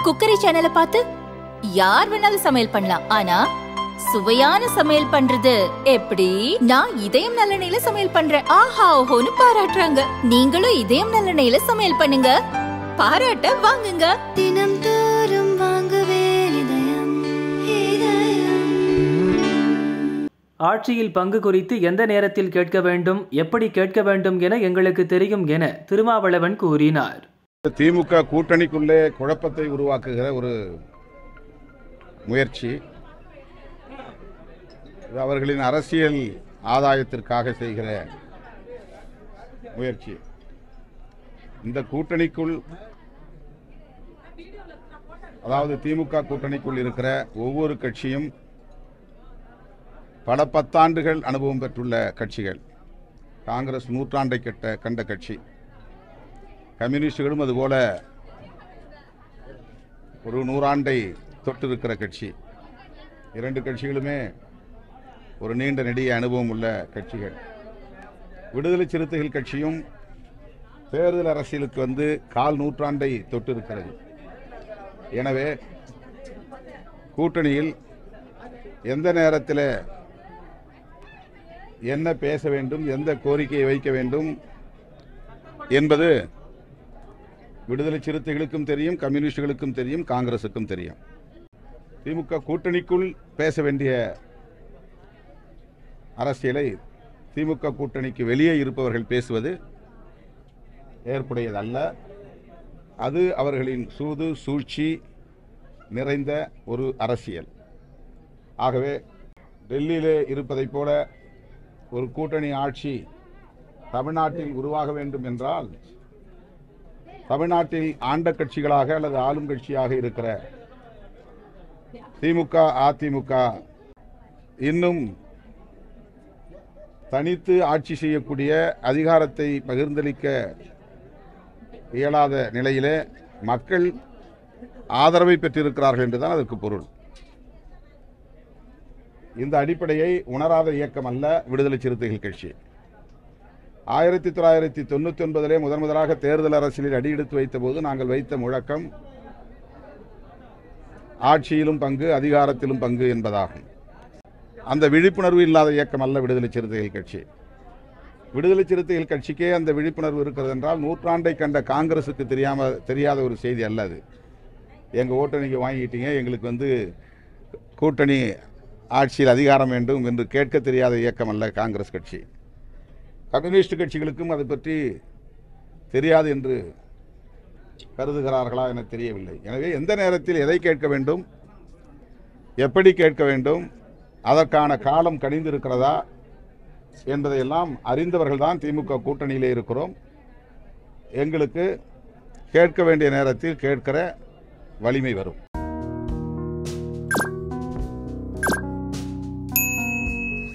cookery சேனலை பார்த்து யார் வேணாலும் சமையல் பண்ணலாம் ஆனா சுவையான சமையல் பண்றது எப்படி நான் இதயம் நல்லெண்ணெயில சமையல் பண்றேன் ஆஹா ஓஹோன்னு பாராட்டுறாங்க நீங்களும் இதயம் நல்லெண்ணெயில சமையல் பண்ணுங்க பாராட்ட வாங்குங்க தினம் தோறும் வாங்குவே இதயம் இதயம் ஆட்சியில் பங்கு குறித்து எந்த நேரத்தில் கேட்க வேண்டும் எப்படி கேட்க வேண்டும் என எங்களுக்கு தெரியும் என திருமாவளவன் கூறினார் திமுக கூட்டணிக்குள்ளே குழப்பத்தை உருவாக்குகிற ஒரு முயற்சி இது அவர்களின் அரசியல் ஆதாயத்திற்காக செய்கிற முயற்சி இந்த கூட்டணிக்குள் அதாவது திமுக கூட்டணிக்குள் இருக்கிற ஒவ்வொரு கட்சியும் பல பத்தாண்டுகள் அனுபவம் பெற்றுள்ள கட்சிகள் காங்கிரஸ் நூற்றாண்டை கெட்ட கண்ட கட்சி கம்யூனிஸ்டுகளும் அதுபோல ஒரு நூறாண்டை தொட்டிருக்கிற கட்சி இரண்டு கட்சிகளுமே ஒரு நீண்ட நெடிய அனுபவம் உள்ள கட்சிகள் விடுதலை சிறுத்தைகள் கட்சியும் தேர்தல் அரசியலுக்கு வந்து கால் நூற்றாண்டை தொட்டிருக்கிறது எனவே கூட்டணியில் எந்த நேரத்தில் என்ன பேச வேண்டும் எந்த கோரிக்கையை வைக்க வேண்டும் என்பது விடுதலை சிறுத்தைகளுக்கும் தெரியும் கம்யூனிஸ்டுகளுக்கும் தெரியும் காங்கிரசுக்கும் தெரியும் திமுக கூட்டணிக்குள் பேச வேண்டிய அரசியலை திமுக கூட்டணிக்கு வெளியே இருப்பவர்கள் பேசுவது ஏற்புடையதல்ல அது அவர்களின் சூது சூழ்ச்சி நிறைந்த ஒரு அரசியல் ஆகவே டெல்லியிலே இருப்பதைப் போல ஒரு கூட்டணி ஆட்சி தமிழ்நாட்டில் உருவாக வேண்டும் என்றால் தமிழ்நாட்டில் ஆண்ட கட்சிகளாக அல்லது ஆளும் கட்சியாக இருக்கிற திமுக அதிமுக இன்னும் தனித்து ஆட்சி செய்யக்கூடிய அதிகாரத்தை பகிர்ந்தளிக்க இயலாத நிலையிலே மக்கள் ஆதரவை பெற்றிருக்கிறார்கள் என்றுதான் அதற்கு பொருள் இந்த அடிப்படையை உணராத இயக்கம் அல்ல விடுதலை சிறுத்தைகள் கட்சி ஆயிரத்தி தொள்ளாயிரத்தி தொண்ணூற்றி ஒன்பதிலே முதன் முதலாக தேர்தல் அரசியலில் அடியெடுத்து வைத்தபோது நாங்கள் வைத்த முழக்கம் ஆட்சியிலும் பங்கு அதிகாரத்திலும் பங்கு என்பதாகும் அந்த விழிப்புணர்வு இல்லாத இயக்கம் அல்ல விடுதலை சிறுத்தைகள் கட்சி விடுதலை சிறுத்தைகள் கட்சிக்கே அந்த விழிப்புணர்வு இருக்கிறது என்றால் நூற்றாண்டை கண்ட காங்கிரசுக்கு தெரியாம தெரியாத ஒரு செய்தி அல்ல அது எங்கள் ஓட்டை நீங்கள் வாங்கிட்டீங்க எங்களுக்கு வந்து கூட்டணி ஆட்சியில் அதிகாரம் வேண்டும் என்று கேட்க தெரியாத இயக்கம் அல்ல காங்கிரஸ் கட்சி கம்யூனிஸ்ட் கட்சிகளுக்கும் அதை பற்றி தெரியாது என்று கருதுகிறார்களா என தெரியவில்லை எனவே எந்த நேரத்தில் எதை கேட்க வேண்டும் எப்படி கேட்க வேண்டும் அதற்கான காலம் கணிந்திருக்கிறதா என்பதையெல்லாம் அறிந்தவர்கள்தான் திமுக கூட்டணியிலே இருக்கிறோம் எங்களுக்கு கேட்க வேண்டிய நேரத்தில் கேட்கிற வலிமை வரும்